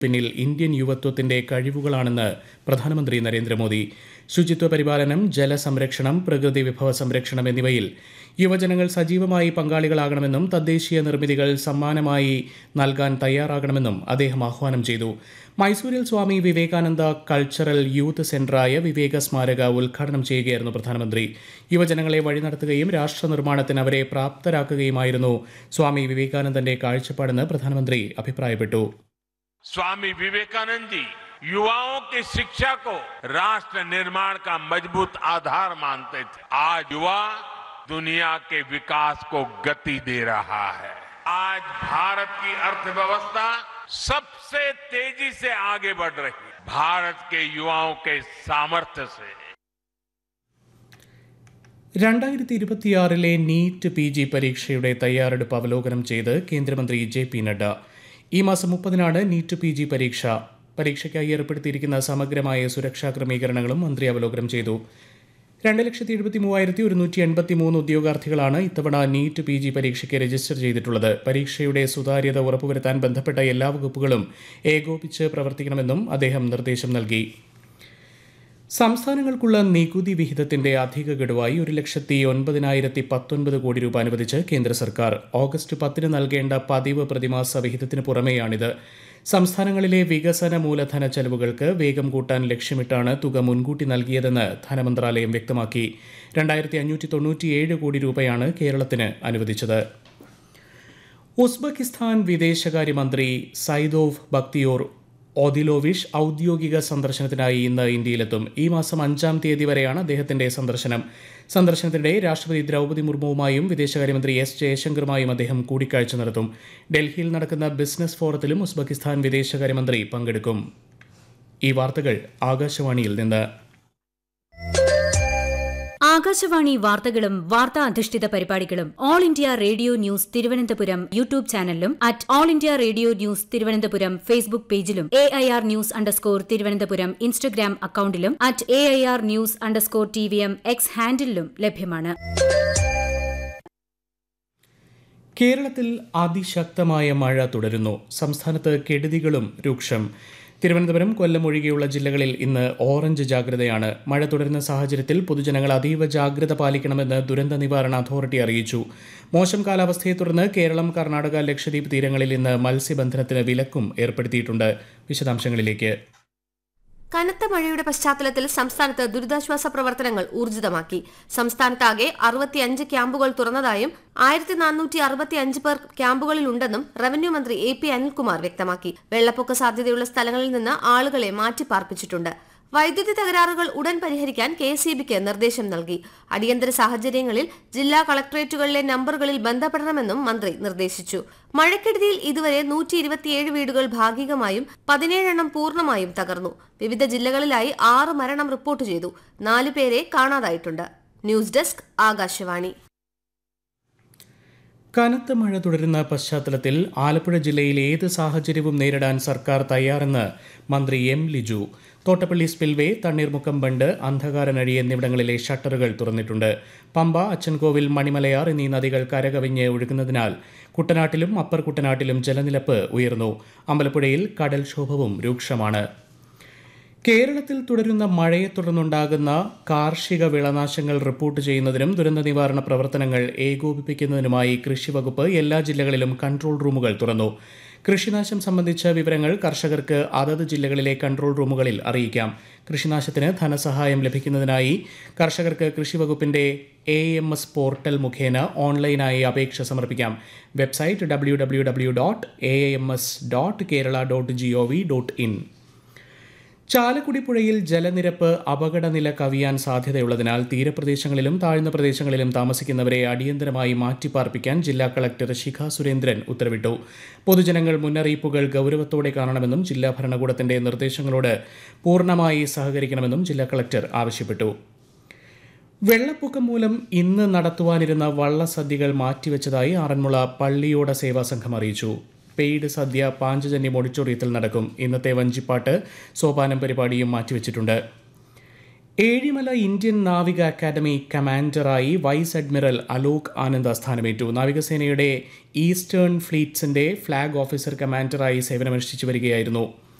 പിന്നിൽ ഇന്ത്യൻ യുവത്വത്തിന്റെ കഴിവുകളാണെന്ന് പ്രധാനമന്ത്രി നരേന്ദ്രമോദി ശുചിത്വ പരിപാലനം ജലസംരക്ഷണം പ്രകൃതി വിഭവ സംരക്ഷണം എന്നിവയിൽ യുവജനങ്ങൾ സജീവമായി പങ്കാളികളാകണമെന്നും തദ്ദേശീയ നിർമ്മിതികൾ സമ്മാനമായി നൽകാൻ തയ്യാറാകണമെന്നും അദ്ദേഹം ആഹ്വാനം ചെയ്തു മൈസൂരിൽ സ്വാമി വിവേകാനന്ദ കൾച്ചറൽ യൂത്ത് സെന്ററായ വിവേക സ്മാരക ഉദ്ഘാടനം ചെയ്യുകയായിരുന്നു പ്രധാനമന്ത്രി യുവജനങ്ങളെ വഴി നടത്തുകയും രാഷ്ട്ര നിർമ്മാണത്തിന് അവരെ പ്രാപ്തരാക്കുകയുമായിരുന്നു സ്വാമി വിവേകാനന്ദന്റെ കാഴ്ചപ്പാടെന്ന് പ്രധാനമന്ത്രി അഭിപ്രായപ്പെട്ടു स्वामी विवेकानंद जी युवाओं की शिक्षा को राष्ट्र निर्माण का मजबूत आधार मानते थे आज युवा दुनिया के विकास को गति दे रहा है आज भारत की अर्थव्यवस्था सबसे तेजी से आगे बढ़ रही है भारत के युवाओं के सामर्थ्य से രണ്ടായിരത്തി ഇരുപത്തിയാറിലെ നീറ്റ് പി ജി പരീക്ഷയുടെ തയ്യാറെടുപ്പ് അവലോകനം ചെയ്ത് കേന്ദ്രമന്ത്രി ജെ പി നഡ്ഡ ഈ മാസം മുപ്പതിനാണ് നീറ്റ് പി ജി പരീക്ഷ പരീക്ഷയ്ക്കായി ഏർപ്പെടുത്തിയിരിക്കുന്ന സമഗ്രമായ സുരക്ഷാ ക്രമീകരണങ്ങളും മന്ത്രി അവലോകനം ചെയ്തു രണ്ട് ലക്ഷത്തി എഴുപത്തി മൂവായിരത്തി ഒരുന്നൂറ്റി എൺപത്തി മൂന്ന് ഉദ്യോഗാർത്ഥികളാണ് ഇത്തവണ നീറ്റ് പി ജി പരീക്ഷയ്ക്ക് രജിസ്റ്റർ ചെയ്തിട്ടുള്ളത് പരീക്ഷയുടെ സുതാര്യത ഉറപ്പുവരുത്താൻ ബന്ധപ്പെട്ട എല്ലാ വകുപ്പുകളും ഏകോപിച്ച് പ്രവർത്തിക്കണമെന്നും അദ്ദേഹം നിർദ്ദേശം നൽകി സംസ്ഥാനങ്ങൾക്കുള്ള നികുതി വിഹിതത്തിന്റെ അധിക ഗഡുവായി ഒരു ലക്ഷത്തി ഒൻപതിനായിരത്തി പത്തൊൻപത് കോടി രൂപ അനുവദിച്ച് കേന്ദ്ര സർക്കാർ ഓഗസ്റ്റ് പത്തിന് നൽകേണ്ട പതിവ് പ്രതിമാസ വിഹിതത്തിന് പുറമെയാണിത് സംസ്ഥാനങ്ങളിലെ വികസന മൂലധന ചെലവുകൾക്ക് വേഗം കൂട്ടാൻ ലക്ഷ്യമിട്ടാണ് തുക മുൻകൂട്ടി നൽകിയതെന്ന് ധനമന്ത്രാലയം വ്യക്തമാക്കി രണ്ടായിരത്തി അഞ്ഞൂറ്റി തൊണ്ണൂറ്റിയേഴ് കോടി രൂപയാണ് കേരളത്തിന് അനുവദിച്ചത് ഉസ്ബെക്കിസ്ഥാൻ വിദേശകാര്യമന്ത്രി സൈദോവ് ബക്തിയോർ ഒദിലോവിഷ് ഔദ്യോഗിക സന്ദർശനത്തിനായി ഇന്ന് ഇന്ത്യയിലെത്തും ഈ മാസം അഞ്ചാം തീയതി വരെയാണ് അദ്ദേഹത്തിന്റെ സന്ദർശനം സന്ദർശനത്തിനിടെ രാഷ്ട്രപതി ദ്രൗപദി മുർമുവുമായും വിദേശകാര്യമന്ത്രി എസ് ജയശങ്കറുമായും അദ്ദേഹം കൂടിക്കാഴ്ച നടത്തും ഡൽഹിയിൽ നടക്കുന്ന ബിസിനസ് ഫോറത്തിലും ഉസ്ബെക്കിസ്ഥാൻ വിദേശകാര്യമന്ത്രി പങ്കെടുക്കും ഈ വാർത്തകൾ ആകാശവാണിയിൽ നിന്ന് ആകാശവാണി വാർത്തകളും വാർത്താ അധിഷ്ഠിത പരിപാടികളും all India radio news Thiruvananthapuram YouTube ചാനലിലും at all India radio news Thiruvananthapuram Facebook പേജിലും A I R news underscore Thiruvananthapuram Instagram അക്കൌണ്ടിലും at A I R news underscore T V M X ഹാൻഡിലും ലഭ്യമാണ് കേരളത്തിൽ അതിശക്തമായ മഴ തുടരുന്നു സംസ്ഥാനത്ത് കെടുതികളും രൂക്ഷം തിരുവനന്തപുരം കൊല്ലം ഒഴികെയുള്ള ജില്ലകളിൽ ഇന്ന് ഓറഞ്ച് ജാഗ്രതയാണ് മഴ തുടരുന്ന സാഹചര്യത്തിൽ പൊതുജനങ്ങൾ അതീവ ജാഗ്രത പാലിക്കണമെന്ന് ദുരന്ത നിവാരണ അതോറിറ്റി അറിയിച്ചു മോശം കാലാവസ്ഥയെ തുടർന്ന് കേരളം കർണാടക ലക്ഷദ്വീപ് തീരങ്ങളിൽ ഇന്ന് മത്സ്യബന്ധനത്തിന് വിലക്കും ഏർപ്പെടുത്തിയിട്ടുണ്ട് വിശദാംശങ്ങളിലേക്ക് കനത്ത മഴയുടെ പശ്ചാത്തലത്തിൽ സംസ്ഥാനത്ത് ദുരിതാശ്വാസ പ്രവർത്തനങ്ങൾ ഊർജിതമാക്കി സംസ്ഥാനത്താകെ അറുപത്തിയഞ്ച് ക്യാമ്പുകൾ തുറന്നതായും ആയിരത്തി നാനൂറ്റി അറുപത്തി അഞ്ച് പേർ ക്യാമ്പുകളിലുണ്ടെന്നും റവന്യൂ മന്ത്രി എ പി അനിൽകുമാർ വ്യക്തമാക്കി വെള്ളപ്പൊക്ക സാധ്യതയുള്ള സ്ഥലങ്ങളിൽ നിന്ന് ആളുകളെ മാറ്റിപ്പാർപ്പിച്ചിട്ടുണ്ട് വൈദ്യുതി തകരാറുകൾ ഉടൻ പരിഹരിക്കാൻ കെ സി ബിക്ക് നിർദ്ദേശം നൽകി അടിയന്തര സാഹചര്യങ്ങളിൽ ജില്ലാ കളക്ടറേറ്റുകളിലെ നമ്പറുകളിൽ ബന്ധപ്പെടണമെന്നും മന്ത്രി നിർദ്ദേശിച്ചു മഴക്കെടുതിയിൽ ഇതുവരെ നൂറ്റി ഇരുപത്തിയേഴ് വീടുകൾ ഭാഗികമായും പതിനേഴെണ്ണം പൂർണ്ണമായും തകർന്നു വിവിധ ജില്ലകളിലായി ആറ് മരണം റിപ്പോർട്ട് ചെയ്തു നാലു പേരെ കാണാതായിട്ടുണ്ട് ന്യൂസ് ഡെസ്ക് ആകാശവാണി കനത്ത മഴ തുടരുന്ന പശ്ചാത്തലത്തിൽ ആലപ്പുഴ ജില്ലയിൽ ഏത് സാഹചര്യവും നേരിടാൻ സർക്കാർ തയ്യാറെന്ന് മന്ത്രി M Liju Thottappally spillway Thanneermukkam bund Andhakaranazhi എന്നിവിടങ്ങളിലെ ഷട്ടറുകൾ തുറന്നിട്ടുണ്ട് പമ്പ അച്ചൻകോവിൽ മണിമലയാർ എന്നീ നദികൾ കരകവിഞ്ഞ് ഒഴുകുന്നതിനാൽ കുട്ടനാട്ടിലും അപ്പർ കുട്ടനാട്ടിലും ജലനിരപ്പ് ഉയർന്നു അമ്പലപ്പുഴയിൽ കടൽക്ഷോഭവും രൂക്ഷമാണ് കേരളത്തിൽ തുടരുന്ന മഴയെ തുടർന്നുണ്ടാകുന്ന കാർഷിക വിളനാശങ്ങൾ റിപ്പോർട്ട് ചെയ്യുന്നതിനും ദുരന്ത നിവാരണ പ്രവർത്തനങ്ങൾ ഏകോപിപ്പിക്കുന്നതിനുമായി കൃഷിവകുപ്പ് എല്ലാ ജില്ലകളിലും കൺട്രോൾ റൂമുകൾ തുറന്നു കൃഷിനാശം സംബന്ധിച്ച വിവരങ്ങൾ കർഷകർക്ക് അതത് ജില്ലകളിലെ കൺട്രോൾ റൂമുകളിൽ അറിയിക്കാം കൃഷിനാശത്തിന് ധനസഹായം ലഭിക്കുന്നതിനായി കർഷകർക്ക് കൃഷിവകുപ്പിന്റെ എ എം എസ് പോർട്ടൽ മുഖേന ഓൺലൈനായി അപേക്ഷ സമർപ്പിക്കാം website W W W dot A M S dot Kerala dot G O V dot in Chalakudy പുഴയിൽ ജലനിരപ്പ് അപകടനില കവിയാൻ സാധ്യതയുള്ളതിനാൽ തീരപ്രദേശങ്ങളിലും താഴ്ന്ന പ്രദേശങ്ങളിലും താമസിക്കുന്നവരെ അടിയന്തരമായി മാറ്റിപ്പാർപ്പിക്കാൻ ജില്ലാ കളക്ടർ ശിഖ സുരേന്ദ്രൻ ഉത്തരവിട്ടു പൊതുജനങ്ങൾ മുന്നറിയിപ്പുകൾ ഗൗരവത്തോടെ കാണണമെന്നും ജില്ലാ ഭരണകൂടത്തിന്റെ നിർദ്ദേശങ്ങളോട് പൂർണ്ണമായി സഹകരിക്കണമെന്നും ജില്ലാ കളക്ടർ ആവശ്യപ്പെട്ടു വെള്ളപ്പൊക്കം മൂലം ഇന്ന് നടത്തുവാനിരുന്ന വള്ളസദ്യകൾ മാറ്റിവെച്ചതായി ആറന്മുള പള്ളിയോട സേവാ സംഘം അറിയിച്ചു പെയ്ഡ് സദ്യ പാഞ്ചജന്യം ഓഡിറ്റോറിയത്തിൽ നടക്കും ഇന്നത്തെ വഞ്ചിപ്പാട്ട് സോപാനം പരിപാടിയും മാറ്റിവെച്ചിട്ടുണ്ട് ഏഴിമല ഇന്ത്യൻ നാവിക അക്കാദമി കമാൻഡറായി വൈസ് അഡ്മിറൽ അലോക് ആനന്ദ് സ്ഥാനമേറ്റു നാവികസേനയുടെ ഈസ്റ്റേൺ ഫ്ലീറ്റ്സിന്റെ ഫ്ലാഗ് ഓഫീസർ കമാൻഡറായി സേവനമനുഷ്ഠിച്ചു വരികയായിരുന്നു